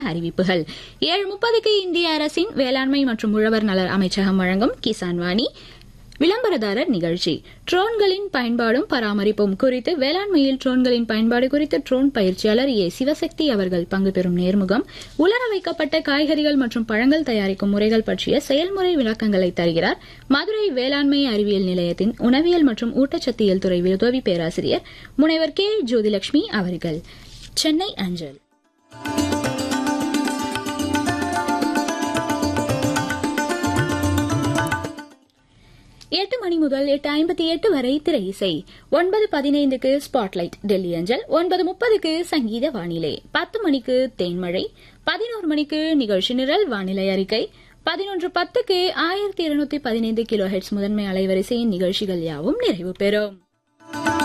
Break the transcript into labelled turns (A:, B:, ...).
A: அறிவிப்புகள் ஏழு முப்பதுக்கு இந்திய அரசின் வேளாண்மை மற்றும் உழவர் நல அமைச்சகம் வழங்கும் கிசான் வாணி விளம்பரதாரர் நிகழ்ச்சி ட்ரோன்களின் பயன்பாடும் பராமரிப்பும் குறித்து வேளாண்மையில் ட்ரோன்களின் பயன்பாடு குறித்து ட்ரோன் பயிற்சியாளர் ஏ சிவசக்தி அவர்கள் பங்கு பெறும் நேர்முகம் உலர வைக்கப்பட்ட காய்கறிகள் மற்றும் பழங்கள் தயாரிக்கும் முறைகள் பற்றிய செயல்முறை விளக்கங்களை தருகிறார் மதுரை வேளாண்மை அறிவியல் நிலையத்தின் உணவியல் மற்றும் ஊட்டச்சத்தியல் துறை உதவி பேராசிரியர் முனைவர் கே ஜோதிலட்சுமி அவர்கள் சென்னை அஞ்சல் எட்டு மணி முதல் எட்டு ஐம்பத்தி எட்டு வரை திரை இசை ஒன்பது பதினைந்துக்கு ஸ்பாட்லைட் டெல்லி அஞ்சல் ஒன்பது முப்பதுக்கு சங்கீத வானிலை பத்து மணிக்கு தேன்மழை பதினோரு மணிக்கு நிகழ்ச்சி நிரல் வானிலை அறிக்கை பதினொன்று பத்துக்கு ஆயிரத்தி இருநூத்தி பதினைந்து கிலோ ஹெட்ஸ் முதன்மை அலைவரிசையின் நிகழ்ச்சிகள் யாவும் நிறைவு பெறும்